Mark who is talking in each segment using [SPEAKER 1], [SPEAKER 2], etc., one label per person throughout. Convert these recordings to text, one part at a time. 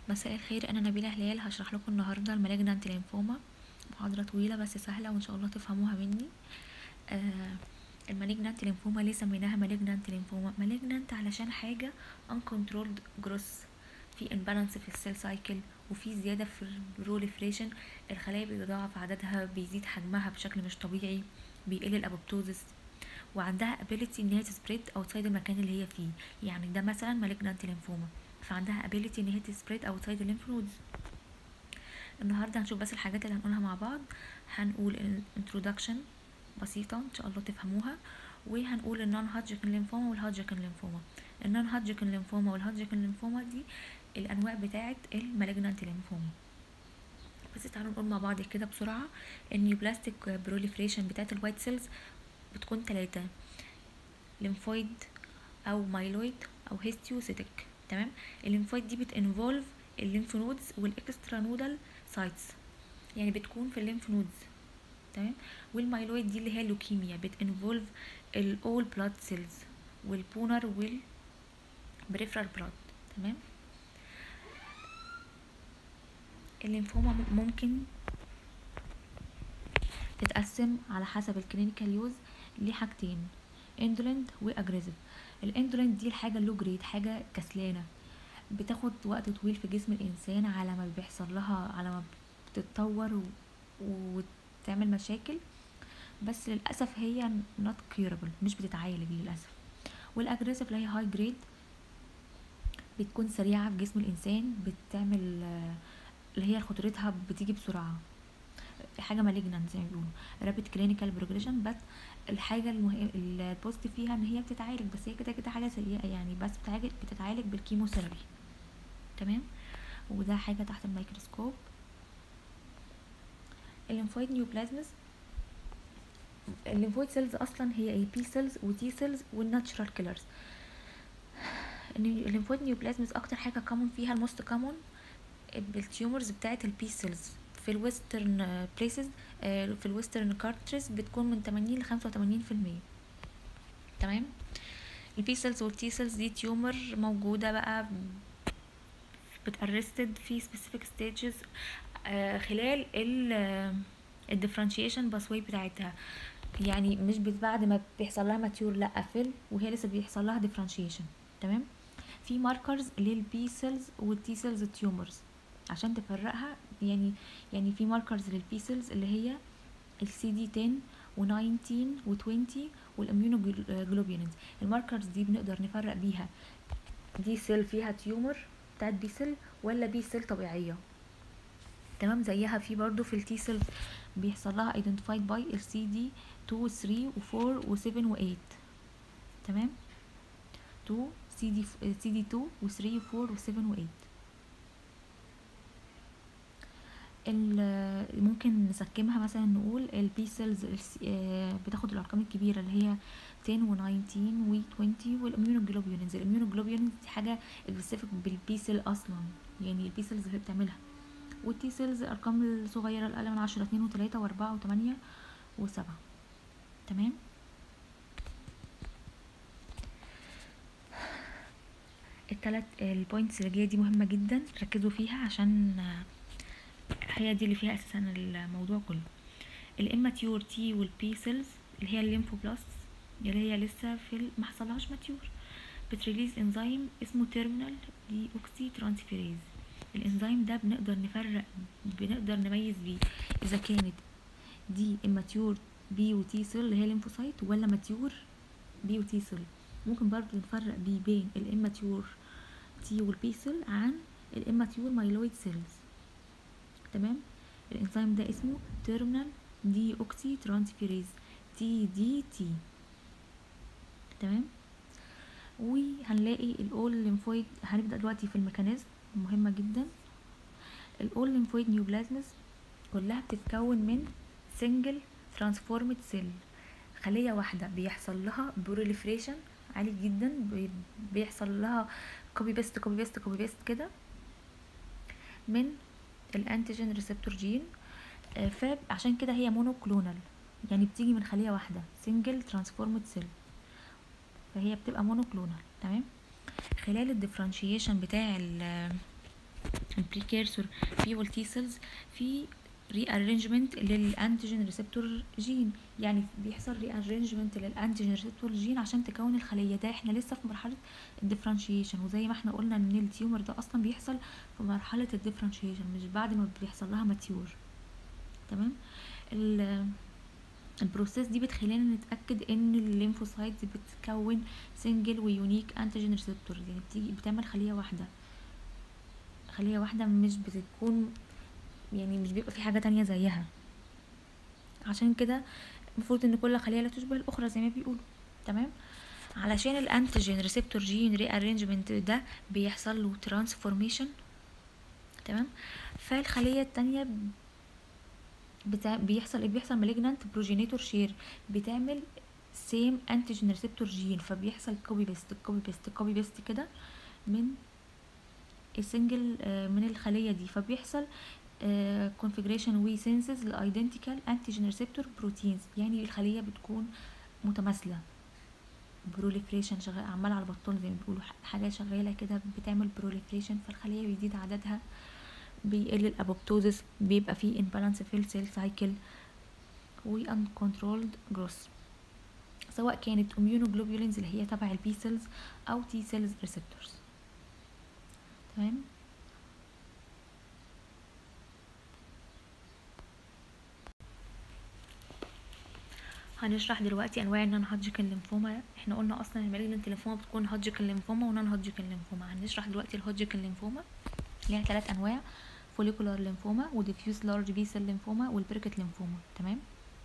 [SPEAKER 1] مساء الخير انا نبيله هلال هشرح لكم النهارده المالجنانت لينفوما محاضره طويله بس سهله وان شاء الله تفهموها مني آه المالجنانت لينفوما ليه سميناها مالجنانت لينفوما مالجنانت علشان حاجه uncontrolled growth في imbalance في السيل سايكل وفي زياده في البروليفريشن الخلايا بيتضاعف عددها بيزيد حجمها بشكل مش طبيعي بيقل الابوبتوزس وعندها ability ان هي تسبريد اوتسايد المكان اللي هي فيه يعني ده مثلا مالجنانت لينفوما فعندها ability ان هي تسبريد اوتسايد الليمف نودز النهارده هنشوف بس الحاجات اللي هنقولها مع بعض هنقول introduction بسيطة ان شاء الله تفهموها وهنقول النون هادجكن لينفوما والهادجكن لينفوما النون هادجكن لينفوما والهادجكن لينفوما دي الانواع بتاعه المالجنانت لينفوما بس تعالوا نقول مع بعض كده بسرعه النيوبلاستيك بروليفريشن بتاعه الوايت سيلز بتكون ثلاثة ليمفويد او مايلويد او هيستيوسيتك تمام الليمفويد دي بتنفولف الليمف نودز والاكسترا نودال سايتس يعني بتكون في الليمف نودز تمام والمايلويد دي اللي هي اللوكيميا بتنفولف الاول بلاد سيلز والبونر والبريفرال بلاد تمام الليمفوما ممكن تتقسم على حسب الكلينيكال يوز لحاجتين اندولنت واجريسيف الاندولنت دي الحاجه اللو جريد حاجه كسلانه بتاخد وقت طويل في جسم الانسان على ما بيحصل لها على ما بتتطور و... وتعمل مشاكل بس للاسف هي not curable مش بتتعالج للاسف والاجريسيف اللي هي هاي جريد بتكون سريعه في جسم الانسان بتعمل اللي هي خطورتها بتيجي بسرعه حاجه مالجنان زي ما بيقولوا رابid كلينيكال بروجريشن بس الحاجه المهم البوزيتيف فيها ان هي بتتعالج بس هي كده كده حاجه سيئه يعني بس بتتعالج بتتعالج بالكيموثيرابي تمام وده حاجه تحت الميكروسكوب الليمفويد نيوبلازمز الليمفويد سيلز اصلا هي اي بي سيلز وتي سيلز والناتشرال كيلرز الليمفويد نيوبلازمز اكتر حاجه كومن فيها الموست كومن بالتيومرز بتاعه البي سيلز في الويسترن بليسز في الويسترن كارتريز بتكون من 80 ل 85 في المية تمام البي سيلز والتي سيلز دي تيومر موجودة بقى بتارستد في specific stages خلال ال الديفرنشيشن باسواي بتاعتها يعني مش بعد ما بيحصل لها ماتيور لا قفل وهي لسه بيحصل لها ديفرنشيشن تمام في ماركرز للبي سيلز والتي سيلز تيومرز عشان تفرقها يعني يعني في ماركرز للبي سيلز اللي هي السي دي 10 و19 و20 والاميونوجلوبولينز الماركرز دي بنقدر نفرق بيها دي سيل فيها تيومر بتاعت بي سيل ولا بي سيل طبيعيه تمام زيها في برضو في التي سيلز بيحصل لها identified by السي دي 2 و 3 و 4 و 7 و 8 تمام 2 سي دي سي دي 2 و 3 و 4 و 7 و 8 ممكن نسكمها مثلا نقول البي سيلز بتاخد الارقام الكبيره اللي هي 10 و19 و20 والاميونوجلوبولينز الاميونوجلوبولينز دي حاجه سبيسيفيك بالبي سيل اصلا يعني البي سيلز اللي بتعملها والتي سيلز ارقام الصغيره الاقل من 10 2 و3 و4 و8 و7 تمام التلات البوينتس اللي جايه دي مهمه جدا ركزوا فيها عشان هي دي اللي فيها اساسا الموضوع كله الاماتيور تي والبي سيلز اللي هي الليمفوبلاست اللي هي لسه في ما حصلهاش ماتيور بتريليز انزيم اسمه تيرمينال دي اوكسي ترانسفيريز الانزيم ده بنقدر نفرق بنقدر نميز بيه اذا كانت دي اماتيور بي وتي سيل اللي هي ليمفوسايت ولا ماتيور بي وتي سيل ممكن برضو نفرق بيه بين الاماتيور تي والبي سيل عن الاماتيور مايلويد سيلز تمام الانزيم ده اسمه تيرمينال دي اوكسي ترانسفيريز تي دي تي تمام وهنلاقي الاول ليمفويد هنبدا دلوقتي في الميكانيزم مهمه جدا الاول ليمفويد نيوبلازمز كلها بتتكون من سنجل ترانسفورمد سيل خليه واحده بيحصل لها بروليفريشن عالي جدا بيحصل لها كوبي بيست كوبي بيست كوبي بيست كده من الانتيجين ريسبتور جين فعشان كده هي مونوكلونال يعني بتيجي من خليه واحده سنجل ترانسفورمد سيل فهي بتبقى مونوكلونال تمام خلال الديفرنشيشن بتاع ال البريكيرسور في والتي سيلز في ري ارينجمنت للانتيجين ريسبتور جين يعني بيحصل ري ارينجمنت للانتيجين ريسبتور جين عشان تكون الخليه ده احنا لسه في مرحله الديفرنشيشن وزي ما احنا قلنا ان التيومر ده اصلا بيحصل في مرحله الديفرنشيشن مش بعد ما بيحصل لها ماتيور تمام ال- البروسيس دي بتخلينا نتاكد ان الليمفوسايتس بتكون سنجل ويونيك انتيجين ريسبتور يعني بتيجي بتعمل خليه واحده خليه واحده مش بتكون يعني مش بيبقى في حاجه تانية زيها عشان كده المفروض ان كل خليه لا تشبه الاخرى زي ما بيقولوا تمام علشان الانتيجين ريسبتور جين ري ارينجمنت ده بيحصل له ترانسفورميشن تمام فالخليه التانية بتاع بيحصل ايه بيحصل مالجنانت بروجينيتور شير بتعمل سيم انتيجين ريسبتور جين فبيحصل كوبي بيست كوبي بيست كوبي بيست كده من السنجل آه، من الخليه دي فبيحصل كونفيجريشن وي سينسز لايدنتيكال انتيجين ريسبتور بروتينز يعني الخليه بتكون متماثله بروليفريشن شغال عمال على بطال زي ما بيقولوا ح- حاجه شغاله كده بتعمل بروليفريشن فالخليه بيزيد عددها بيقل الابوبتوزس بيبقى فيه imbalance في السيل سايكل و uncontrolled growth سواء كانت immunoglobulins اللي هي تبع البي سيلز او تي سيلز ريسبتورز تمام هنشرح دلوقتي انواع النون هودجكن ليمفوما احنا قلنا اصلا المالجنت ليمفوما بتكون هودجكن ليمفوما ونون هودجكن ليمفوما هنشرح دلوقتي الهودجكن ليمفوما ليها ثلاث انواع فوليكولار ليمفوما وديفيوز لارج بي سيل ليمفوما والبريكت ليمفوما تمام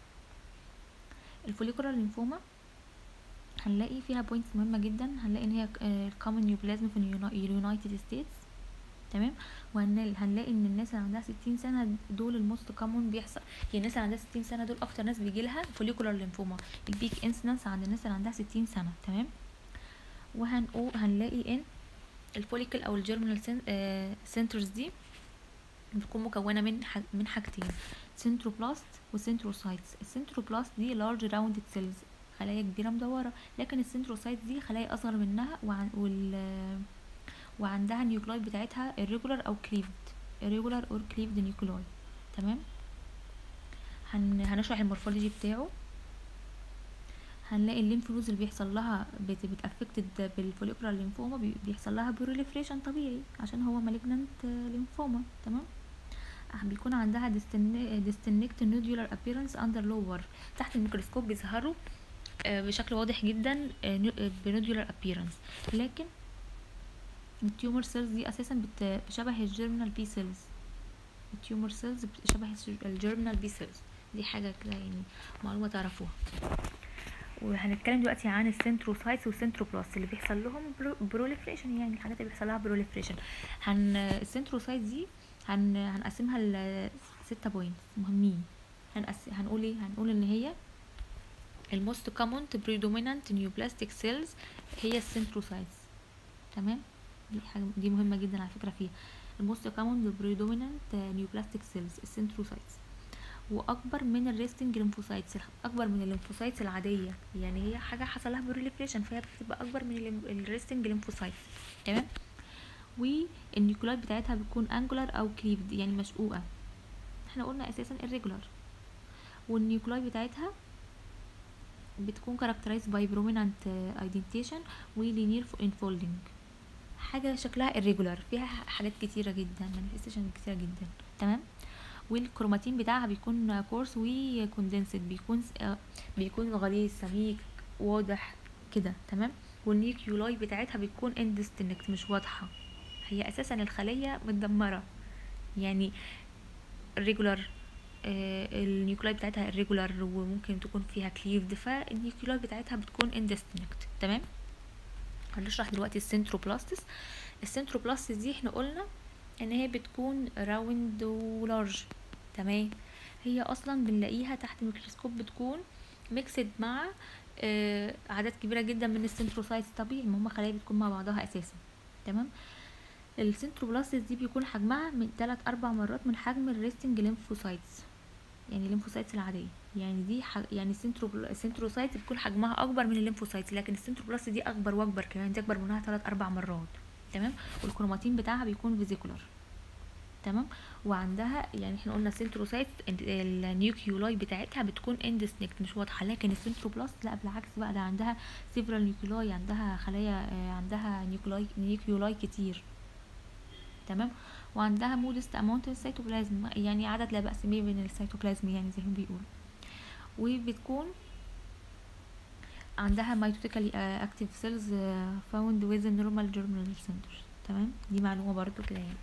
[SPEAKER 1] الفوليكولار ليمفوما هنلاقي فيها بوينتس مهمه جدا هنلاقي ان هي كومن نيوبلازم في اليونايتد ستيتس تمام وهنلاقي ان الناس اللي عندها 60 سنه دول الموست كومن بيحصل يعني الناس اللي عندها 60 سنه دول اكتر ناس بيجي لها فوليكولار ليمفوما البيك انسيدنس عند الناس اللي عندها 60 سنه تمام وهنقول هنلاقي ان الفوليكل او الجيرمينال سنترز دي بتكون مكونه من ح... من حاجتين سنتروبلاست وسنتروسايتس السنتروبلاست دي لارج راوندد سيلز خلايا كبيره مدوره لكن السنتروسايتس دي خلايا اصغر منها وعن... وال وعندها النيوكلايد بتاعتها irregular او cleaved irregular or cleaved nuclei تمام هن... هنشرح المورفولوجي بتاعه هنلاقي الليمف نودز اللي بيحصل لها بت بتافكتد بالفوليكولار ليمفوما بي- بيحصل لها بروليفريشن طبيعي عشان هو مالجنانت ليمفوما تمام آه، بيكون عندها ديستنكت نودولار ابييرنس اندر لور تحت الميكروسكوب بيظهروا آه، بشكل واضح جدا بنودولار ابييرنس لكن التيومر سيلز دي اساسا بت- شبه الجيرمينال بي سيلز التيومر سيلز شبه الجيرمينال بي سيلز دي حاجه كده يعني معلومه تعرفوها وهنتكلم دلوقتي عن السنتروسايتس والسنتروبلاست اللي بيحصل لهم بروليفريشن يعني الحاجات اللي بيحصل لها بروليفريشن هن السنتروسايتس دي هن هنقسمها لستة بوينت مهمين هنقس... هنقول ايه هنقول ان هي الموست كومن predominant neoplastic cells هي السنتروسايتس تمام دي حاجه دي مهمه جدا على فكره فيها الموست كومن predominant neoplastic cells السنتروسايتس واكبر من الريستنج ليمفوسايتس اكبر من الليمفوسايتس العاديه يعني هي حاجه حصل لها بروليفريشن فهي بتبقى اكبر من الريستنج ليمفوسايتس تمام والنيوكلايد بتاعتها بتكون انجولار او كليفد يعني مشقوقه احنا قلنا اساسا irregular والنيوكلايد بتاعتها بتكون characterized by prominent uh, indentation ولينير enfolding حاجة شكلها irregular فيها حاجات كتيرة جدا manifestation كتيرة جدا تمام والكروماتين بتاعها بيكون كورس وكوندنسد بيكون آه، بيكون غليظ سميك واضح كده تمام والنيوكيولاي بتاعتها بتكون اندستنكت مش واضحة هي اساسا الخلية متدمرة يعني الريجولار النيوكلاي بتاعتها الريجولار وممكن تكون فيها كليفد فالنيوكلاي بتاعتها بتكون اندستنكت تمام هنشرح دلوقتي السنتروبلاستس السنتروبلاستس دي احنا قلنا ان هي بتكون راوند ولارج تمام هي اصلا بنلاقيها تحت الميكروسكوب بتكون ميكسد مع آه، اعداد كبيره جدا من السنتروسايتس طبيعي ما هم خلايا بتكون مع بعضها اساسا تمام السنتروبلاستس دي بيكون حجمها من 3 4 مرات من حجم الريستنج ليمفوسايتس يعني الليمفوسايتس العاديه يعني دي ح... يعني السنترو السنتروسايت بيكون حجمها اكبر من الليمفوسايتس لكن السنتروبلاست دي اكبر واكبر كمان دي اكبر منها 3 4 مرات تمام والكروماتين بتاعها بيكون فيزيكولار تمام وعندها يعني احنا قلنا السنتروسايت النيوكيولاي بتاعتها بتكون اندسنكت مش واضحه لكن السنتروبلاست لا بالعكس بقى ده عندها سيفرال نيوكيولاي عندها خلايا آه، عندها نيوكيولاي نيوكيولاي كتير تمام وعندها مودست اماونت السيتوبلازم يعني عدد لا باس به بين السيتوبلازم يعني زي ما بيقولوا وبتكون عندها ميتوتيكالي اكتيف سيلز فاوند ويز نورمال جيرمينال سنترز تمام دي معلومه برضو كده يعني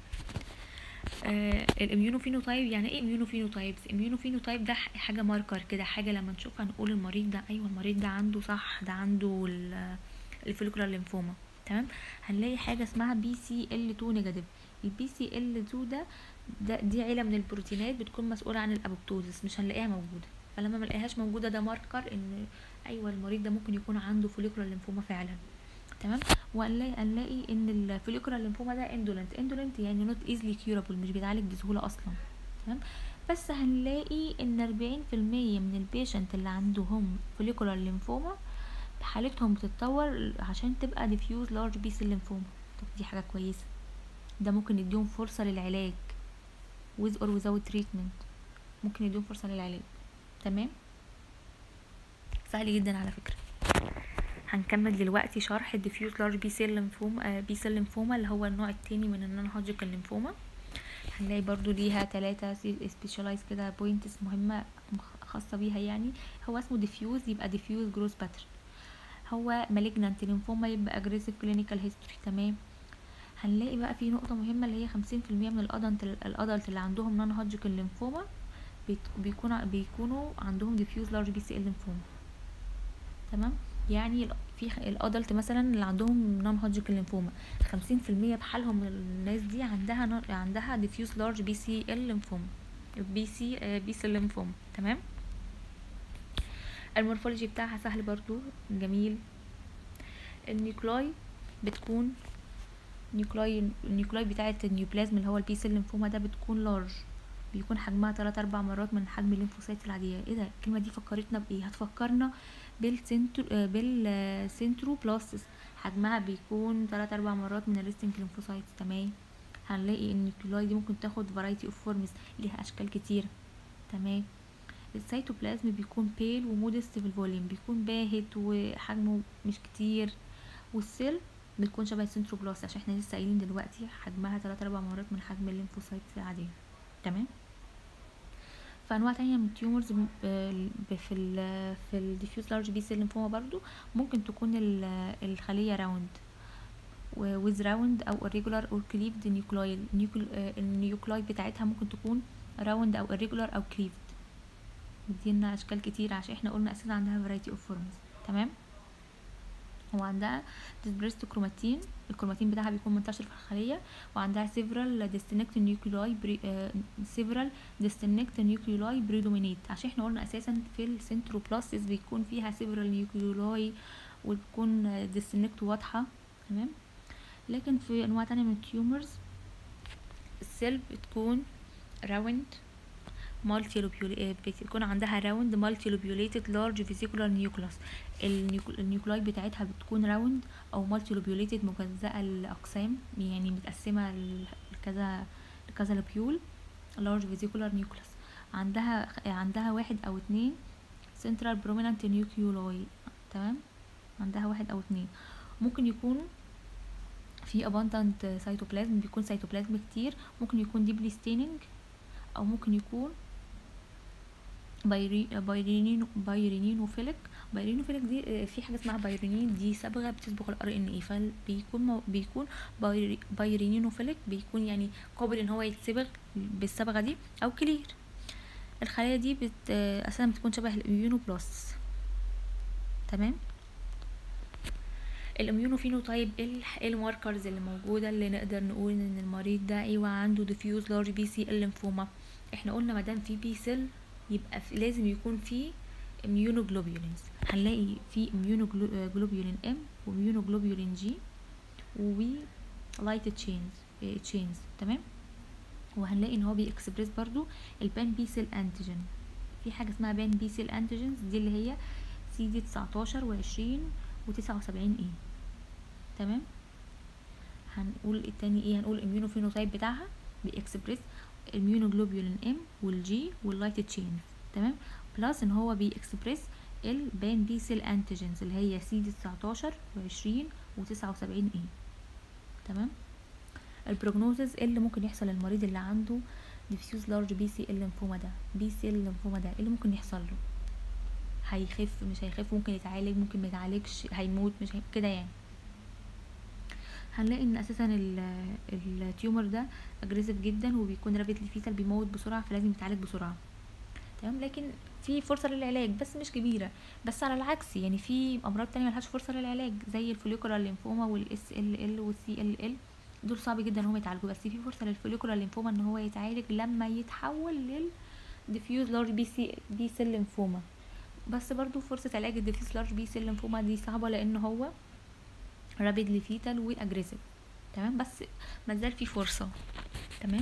[SPEAKER 1] آه الاميونوفينوتايب يعني ايه اميونوفينوتايبس اميونوفينوتايب ده ح- حاجه ماركر كده حاجه لما نشوفها نقول المريض ده ايوه المريض ده عنده صح ده عنده الفوليكولار ليمفوما تمام هنلاقي حاجه اسمها بي سي ال 2 نيجاتيف البي سي ال 2 ده, ده دي عيله من البروتينات بتكون مسؤوله عن الابوبتوزس مش هنلاقيها موجوده فلما ما نلاقيهاش موجوده ده ماركر ان ايوه المريض ده ممكن يكون عنده فوليكولار ليمفوما فعلا تمام وهنلاقي هنلاقي ان الفوليكولار ليمفوما ده اندولنت اندولنت يعني نوت ايزلي كيورابل مش بيتعالج بسهوله اصلا تمام بس هنلاقي ان 40% من البيشنت اللي عندهم فوليكولار ليمفوما حالتهم بتتطور عشان تبقى ديفيوز لارج بي سيل ليمفوما طب دي حاجه كويسه ده ممكن يديهم فرصه للعلاج with or without treatment ممكن يديهم فرصه للعلاج تمام سهل جدا على فكره هنكمل دلوقتي شرح الديفيوز لارج بي سيل ليمفوما بي سيل ليمفوما اللي هو النوع التاني من النون هودجكن ليمفوما هنلاقي برضو ليها تلاتة سبيشالايز كده بوينتس مهمة خاصة بيها يعني هو اسمه ديفيوز يبقى ديفيوز جروس باترن هو مالجنانت ليمفوما يبقى اجريسيف كلينيكال هيستوري تمام هنلاقي بقى في نقطة مهمة اللي هي خمسين في المية من الادلت الادلت اللي عندهم نون هودجكن ليمفوما بيكون بيكونوا عندهم ديفيوز لارج بي سي ال ليمفوما تمام يعني ال- في خ- الادلت مثلا اللي عندهم نون هودجكن ليمفوما خمسين في المية بحالهم من الناس دي عندها نون- عندها ديفيوز لارج بي سي ال ليمفوما بي سي بي سي ليمفوما تمام المورفولوجي بتاعها سهل برضو جميل النيوكلاي بتكون نيوكلاي النيوكلاي بتاعه النيوبلازم اللي هو البي سيل ليمفوما ده بتكون لارج بيكون حجمها 3 4 مرات من حجم الليمفوسايت العاديه ايه ده الكلمه دي فكرتنا بايه هتفكرنا بالسنترو آه، بالسنترو بلاستس حجمها بيكون 3 4 مرات من الريستنج ليمفوسايتس تمام هنلاقي ان النيوكلاي دي ممكن تاخد فرايتي اوف فورمز ليها اشكال كتيره تمام السيتوبلازم بيكون بيل ومودست في الفوليوم بيكون باهت وحجمه مش كتير والسيل بتكون شبه السنتروبلاست عشان احنا لسه قايلين دلوقتي حجمها 3 4 مرات من حجم الليمفوسايتس العاديه تمام فانواع تانية من التيومرز ب- ب- في ال في الديفيوز لارج بي سيل ليمفوما برضو ممكن تكون ال- الخليه راوند ويز راوند او irregular or cleaved nuclei النيوكل- آه، النيوكلاي بتاعتها ممكن تكون راوند او irregular او cleaved مدينا اشكال كتير عشان احنا قلنا اساسا عندها variety of forms تمام وعندها dispersed كروماتين الكروماتين بتاعها بيكون منتشر في الخلية وعندها several distinct nuclei بري... آه several distinct nuclei predominate عشان احنا قلنا اساسا في السنتروبلاستس بيكون فيها several nuclei وبتكون آه، distinct واضحة تمام لكن في انواع تانية من التيومرز السيل بتكون راوند مالتي بتكون عندها راوند مالتي لوبيوليتد لارج فيزيكولار نيوكلاس النيوكلاي بتاعتها بتكون راوند او مالتي لوبيوليتد مجزأة لاقسام يعني متقسمة ل- لكذا لكذا لوبيول لارج فيزيكولار نيوكلاس عندها عندها واحد او اتنين سنترال برومينانت نيوكيولاي تمام عندها واحد او اتنين ممكن يكون في abundant سيتوبلازم بيكون سيتوبلازم كتير ممكن يكون ديبلي ستيننج او ممكن يكون بايري بايرينينو بايرينينوفيليك بايرينوفيليك دي آه، في حاجه اسمها بايرينين دي صبغه بتسبغ الار ان اي فبيكون مو- بيكون بايري- بايرينينوفيليك بيكون يعني قابل ان هو يتصبغ بالصبغه دي او كلير الخلايا دي بت آه، اساسا بتكون شبه الاميونوبلاست تمام الاميونوفينوتايب ايه الح- إيه الماركرز اللي موجوده اللي نقدر نقول ان المريض ده ايوه عنده ديفيوز لارج بي سي ال ليمفوما احنا قلنا ما دام في بي سيل يبقى في لازم يكون في immunoglobulins هنلاقي في immunoglobulin ام وimmunoglobulin جي و light chains تشينز تمام وهنلاقي ان هو بيكسبريس برضو البان بي سيل انتيجين في حاجه اسمها بان بي سيل انتيجينز دي اللي هي سي دي 19 و20 و79 اي تمام هنقول التاني ايه هنقول الاميونوفينوتايب بتاعها بيكسبريس الميونوجلوبولين ام والجي واللايت تشينز تمام بلس ان هو بيكسبريس البان بي سيل انتيجنز اللي هي سي دي 19 و20 و79 اي تمام البروجنوزز اللي ممكن يحصل للمريض اللي عنده ديفيوز لارج بي سي ال ليمفوما ده بي سي ال ليمفوما ده إيه اللي ممكن يحصل له هيخف مش هيخف ممكن يتعالج ممكن ما يتعالجش هيموت مش هي... كده يعني هنلاقي ان اساسا التيومر ده اجريسيف جدا وبيكون رابيد فيتال بيموت بسرعه فلازم يتعالج بسرعه تمام لكن في فرصه للعلاج بس مش كبيره بس على العكس يعني في امراض تانية ملهاش فرصه للعلاج زي الفوليكولار ليمفوما والاس ال ال والسي ال ال دول صعب جدا ان هم يتعالجوا بس في فرصه للفوليكولار ليمفوما ان هو يتعالج لما يتحول لل diffuse large بي سي بي سيل ليمفوما بس برضو فرصه علاج الديفيوز لارج بي سيل ليمفوما دي صعبه لان هو رابيدلي فيتال واجريسيف تمام بس مازال في فرصه تمام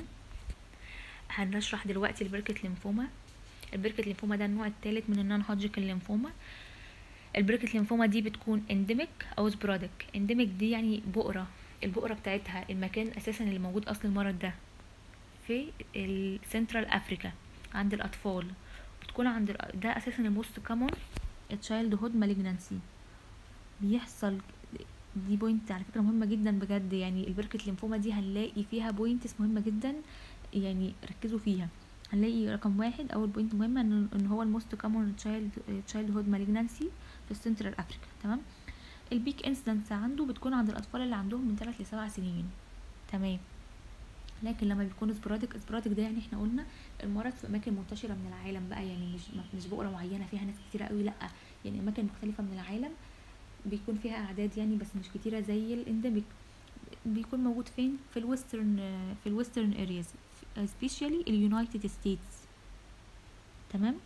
[SPEAKER 1] هنشرح دلوقتي البركة ليمفوما البركة ليمفوما ده النوع الثالث من النون هودجكن ليمفوما البركة ليمفوما دي بتكون انديميك او سبراديك انديميك دي يعني بؤرة البؤرة بتاعتها المكان اساسا اللي موجود اصل المرض ده في السنترال افريكا عند الاطفال بتكون عند ال- ده اساسا الموست كومون تشايلد هود مالجنانسي بيحصل دي بوينت على فكره مهمه جدا بجد يعني البركه ليمفوما دي هنلاقي فيها بوينتس مهمه جدا يعني ركزوا فيها هنلاقي رقم واحد اول بوينت مهمه ان ان هو الموست كومون تشايلد تشايلد هود مالجنانسي في السنترال افريكا تمام البيك انسيدنس عنده بتكون عند الاطفال اللي عندهم من 3 ل 7 سنين تمام لكن لما بيكون سبوراديك سبوراديك ده يعني احنا قلنا المرض في اماكن منتشره من العالم بقى يعني مش مش بؤره معينه فيها ناس كتيره قوي لا يعني اماكن مختلفه من العالم بيكون فيها اعداد يعني بس مش كتيره زي الانديميك بيكون موجود فين في الويسترن في الويسترن ارياز سبيشالي اليونايتد ستيتس تمام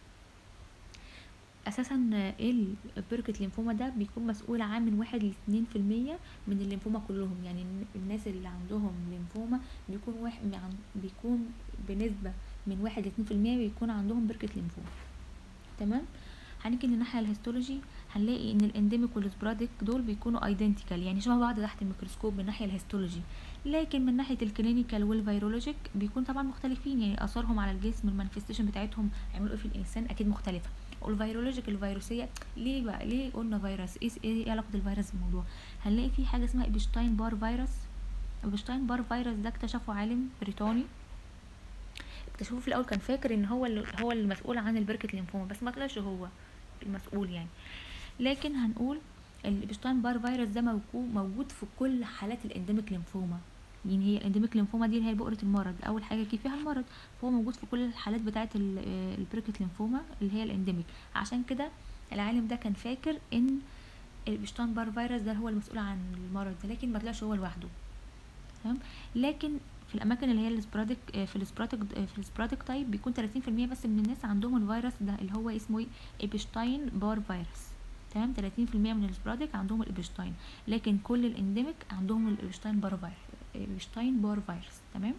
[SPEAKER 1] اساسا البركة ليمفوما ده بيكون مسؤول عن من واحد لاتنين في المية من الليمفوما كلهم يعني الناس اللي عندهم ليمفوما بيكون واحد بيكون بنسبة من واحد لاتنين في المية بيكون عندهم بركة ليمفوما تمام هنيجي للناحية الهيستولوجي هنلاقي ان الانديميك والسبراديك دول بيكونوا ايدنتيكال يعني شبه بعض تحت الميكروسكوب من الناحية الهيستولوجي لكن من ناحية الكلينيكال والفيرولوجيك بيكون طبعا مختلفين يعني اثارهم على الجسم المانيفستيشن بتاعتهم عملوا ايه في الانسان اكيد مختلفة والفيرولوجيك الفيروسيه ليه بقى ليه قلنا فيروس ايه ايه علاقه الفيروس بالموضوع هنلاقي في حاجه اسمها ايبشتاين بار فيروس ايبشتاين بار فيروس ده اكتشفه عالم بريطاني اكتشفوه في الاول كان فاكر ان هو اللي هو المسؤول عن البركه ليمفوما بس ما طلعش هو المسؤول يعني لكن هنقول الايبشتاين بار فيروس ده موجود موجود في كل حالات الانديميك ليمفوما يعني هي الانديميك ليمفوما دي اللي هي بؤرة المرض اول حاجه كي فيها المرض فهو موجود في كل الحالات بتاعه البريكت ليمفوما اللي هي الانديميك عشان كده العالم ده كان فاكر ان البشتان بار فيروس ده هو المسؤول عن المرض ده لكن ما طلعش هو لوحده تمام لكن في الاماكن اللي هي السبراديك في السبراديك في السبراديك تايب بيكون 30% بس من الناس عندهم الفيروس ده اللي هو اسمه ايه ايبشتاين بار فيروس تمام 30% من السبراديك عندهم الابشتاين لكن كل الانديميك عندهم الابشتاين بار فيروس الابشتاين بار فيروس تمام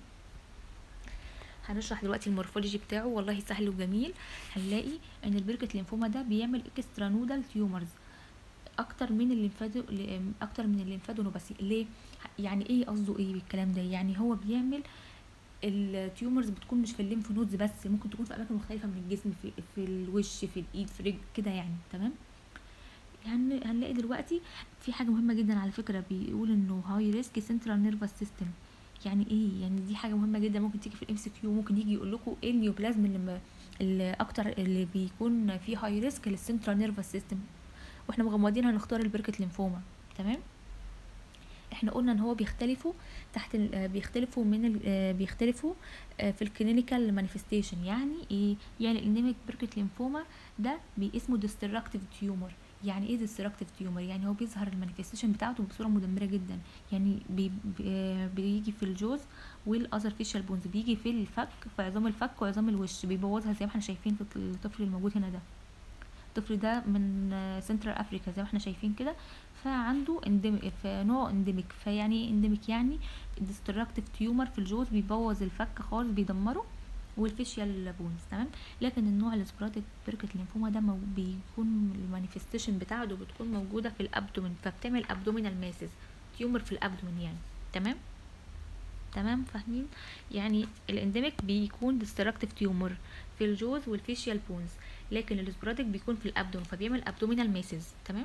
[SPEAKER 1] هنشرح دلوقتي المورفولوجي بتاعه والله سهل وجميل هنلاقي ان البركة ليمفوما ده بيعمل اكسترا نودال تيومرز اكتر من الليمفادو اكتر من الليمفادونوباسي ليه يعني ايه قصده ايه بالكلام ده يعني هو بيعمل التيومرز بتكون مش في الليمف نودز بس ممكن تكون في اماكن مختلفه من الجسم في, في الوش في الايد في الرجل كده يعني تمام يعني هنلاقي دلوقتي في حاجه مهمه جدا على فكره بيقول انه هاي ريسك سنترال نيرفس سيستم يعني ايه يعني دي حاجه مهمه جدا ممكن تيجي في الام سي كيو ممكن يجي يقول لكم ايه النيوبلازم اللي, اللي اكتر اللي بيكون فيه هاي ريسك للسنترال نيرفس سيستم واحنا مغمضين هنختار البركه ليمفوما تمام احنا قلنا ان هو بيختلفوا تحت بيختلفوا من بيختلفوا في الكلينيكال مانيفستيشن يعني ايه يعني الانديميك بركه ليمفوما ده اسمه ديستراكتيف تيومر يعني ايه ديستراكتيف تيومر يعني هو بيظهر المانيفستيشن بتاعته بصوره مدمره جدا يعني بي بيجي في الجوز والاذر فيشال بونز بيجي في الفك في عظام الفك وعظام الوش بيبوظها زي ما احنا شايفين في الطفل الموجود هنا ده الطفل ده من سنترال افريكا زي ما احنا شايفين كده فعنده انديميك فنوع انديميك فيعني ايه انديميك يعني ديستراكتيف تيومر في الجوز بيبوظ الفك خالص بيدمره والفيشيال بونز تمام لكن النوع السبراتيك بركة ليمفوما ده مو بيكون المانيفستيشن بتاعته بتكون موجودة في الابدومين فبتعمل ابدومينال ماسز تيومر في الابدومين يعني تمام تمام فاهمين يعني الانديميك بيكون ديستركتيف تيومر في الجوز والفيشيال بونز لكن السبوراديك بيكون في الابدوم فبيعمل ابدومينال ميسز تمام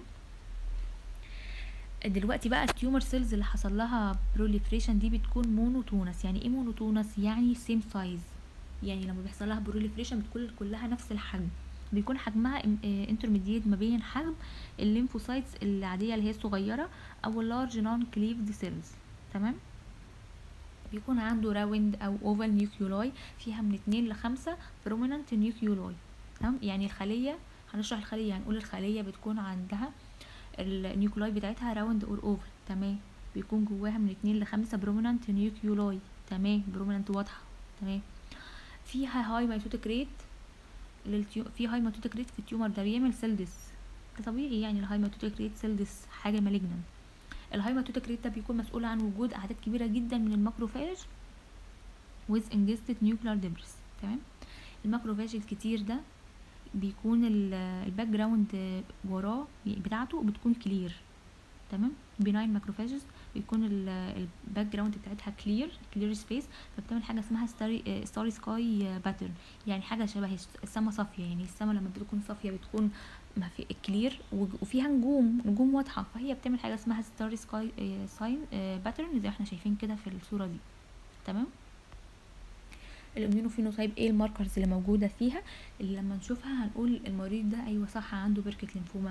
[SPEAKER 1] دلوقتي بقى التيومر سيلز اللي حصل لها بروليفريشن دي بتكون مونوتونس يعني ايه مونوتونس يعني سيم سايز يعني لما بيحصل لها بروليفريشن بتكون كلها نفس الحجم بيكون حجمها انترميديت ما بين حجم الليمفوسايتس العاديه اللي هي الصغيره او اللارج نون كليفد سيلز تمام بيكون عنده راوند او اوفال نيوكيولاي فيها من اتنين لخمسة بروميننت نيوكيولاي تمام يعني الخليه هنشرح الخليه هنقول الخليه بتكون عندها النيوكلاي بتاعتها راوند اور اوفل تمام بيكون جواها من اتنين لخمسة برومينانت نيوكيولاي تمام برومينانت واضحة تمام فيها هاي ميتوتيك ريت للتيو... في هاي ميتوتيك ريت في التيومر ده بيعمل سيلدس ده طبيعي يعني الهاي ميتوتيك ريت سيلدس حاجة مالجنان الهاي ميتوتيك ريت ده بيكون مسؤول عن وجود أعداد كبيرة جدا من الماكروفاج with ingested nuclear debris تمام الماكروفاج الكتير ده بيكون الباك جراوند وراه بتاعته بتكون كلير تمام بيناين ماكروفاجز بيكون الباك جراوند بتاعتها كلير كلير سبيس فبتعمل حاجه اسمها ستاري ستاري سكاي باترن يعني حاجه شبه السما صافيه يعني السما لما بتكون صافيه بتكون ما في كلير وفيها نجوم نجوم واضحه فهي بتعمل حاجه اسمها ستاري سكاي ساين باترن زي ما احنا شايفين كده في الصوره دي تمام الاميونوفينوتايب ايه الماركرز اللي موجوده فيها اللي لما نشوفها هنقول المريض ده ايوه صح عنده بركه ليمفوما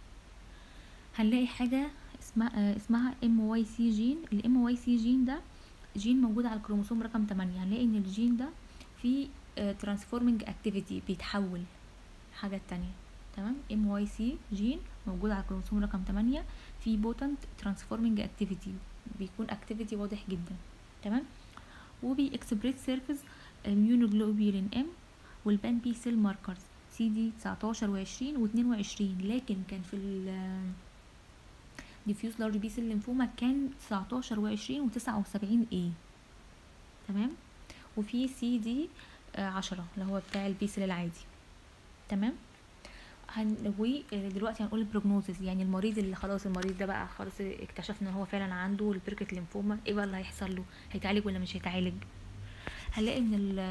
[SPEAKER 1] هنلاقي حاجه اسمها اسمها ام واي سي جين الام واي سي جين ده جين موجود على الكروموسوم رقم 8 هنلاقي ان الجين ده فيه ترانسفورمينج اكتيفيتي بيتحول حاجه تانية تمام ام واي سي جين موجود على الكروموسوم رقم 8 فيه بوتنت ترانسفورمينج اكتيفيتي بيكون اكتيفيتي واضح جدا تمام وبي اكسبريت سيرفيس immunoglobulin M والبان بي سيل ماركرز سي دي 19 و20 و22 لكن كان في ال diffuse large B cell lymphoma كان 19 و20 و79 A تمام وفي سي دي 10 اللي هو بتاع البي سيل العادي تمام هن... ودلوقتي هنقول البروجنوزز يعني المريض اللي خلاص المريض ده بقى خلاص اكتشفنا ان هو فعلا عنده البركة ليمفوما ايه بقى اللي هيحصل له هيتعالج ولا مش هيتعالج هنلاقي ان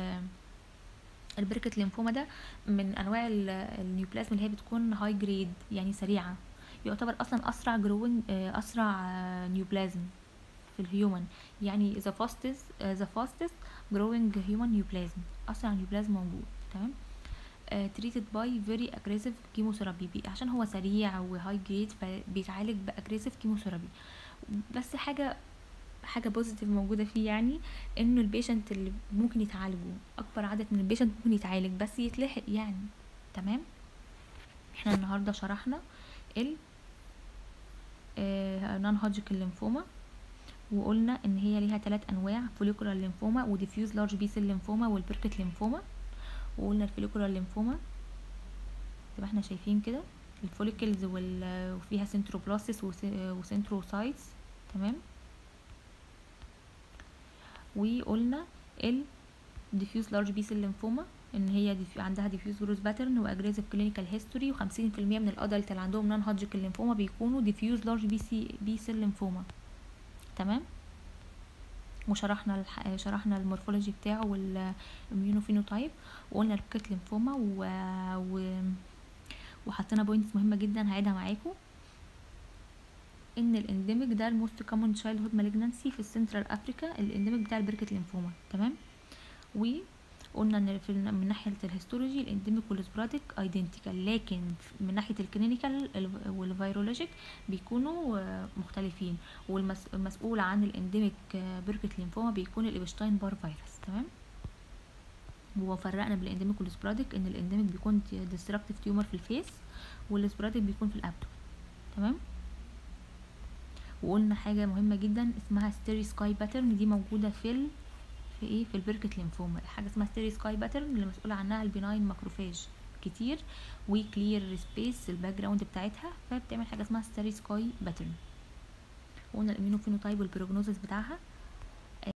[SPEAKER 1] البركة ليمفوما ده من انواع النيوبلازم اللي هي بتكون هاي جريد يعني سريعة يعتبر اصلا اسرع جروين اسرع نيوبلازم في الهيومن يعني the fastest the fastest growing human neoplasm اسرع نيوبلازم موجود تمام تريتد باي فيري اجريسيف كيموثيرابي عشان هو سريع وهاي جريد فبيتعالج باجريسيف كيموثيرابي بس حاجه حاجه بوزيتيف موجوده فيه يعني انه البيشنت اللي ممكن يتعالجوا اكبر عدد من البيشنت ممكن يتعالج بس يتلحق يعني تمام احنا النهارده شرحنا ال نون هوجيكال ليمفوما وقلنا ان هي ليها ثلاث انواع فوليكولار ليمفوما وديفيوز لارج بي سيل ليمفوما والبركت ليمفوما وقلنا الفوليكولار ليمفوما زي ما احنا شايفين كده الفوليكلز وفيها سنتروبلاستس وسنتروسايتس تمام وقلنا ال diffuse large B cell lymphoma ان هي عندها diffuse growth pattern واجريسيف clinical history و50% من الادلت اللي عندهم non Hodgkin lymphoma بيكونوا diffuse large B, C, B cell lymphoma تمام وشرحنا الح... شرحنا المورفولوجي بتاعه والاميونوفينوتايب وقلنا البوكيت ليمفوما و... و... وحطينا بوينتس مهمه جدا هعيدها معاكم ان الانديميك ده الموست كومن تشايلد هود مالجنسي في السنترال افريكا الانديميك بتاع البركه ليمفوما تمام وقلنا ان في من ناحيه الهيستولوجي الانديميك والسبراتيك ايدنتيكال لكن من ناحيه الكلينيكال والفيرولوجيك بيكونوا مختلفين والمسؤول عن الانديميك بركه ليمفوما بيكون الابشتاين بار فيروس تمام وفرقنا بالانديميك والسبراتيك ان الانديميك بيكون ديستركتيف تيومر في الفيس والسبراتيك بيكون في الابدو تمام وقلنا حاجه مهمه جدا اسمها ستيري سكاي باترن دي موجوده في ال... في ايه في البركه ليمفوما حاجه اسمها ستيري سكاي باترن اللي مسؤول عنها البناين ماكروفاج كتير وكلير سبيس الباك جراوند بتاعتها فبتعمل حاجه اسمها ستيري سكاي باترن وقلنا الاميونوفينوتايب والبروجنوزس بتاعها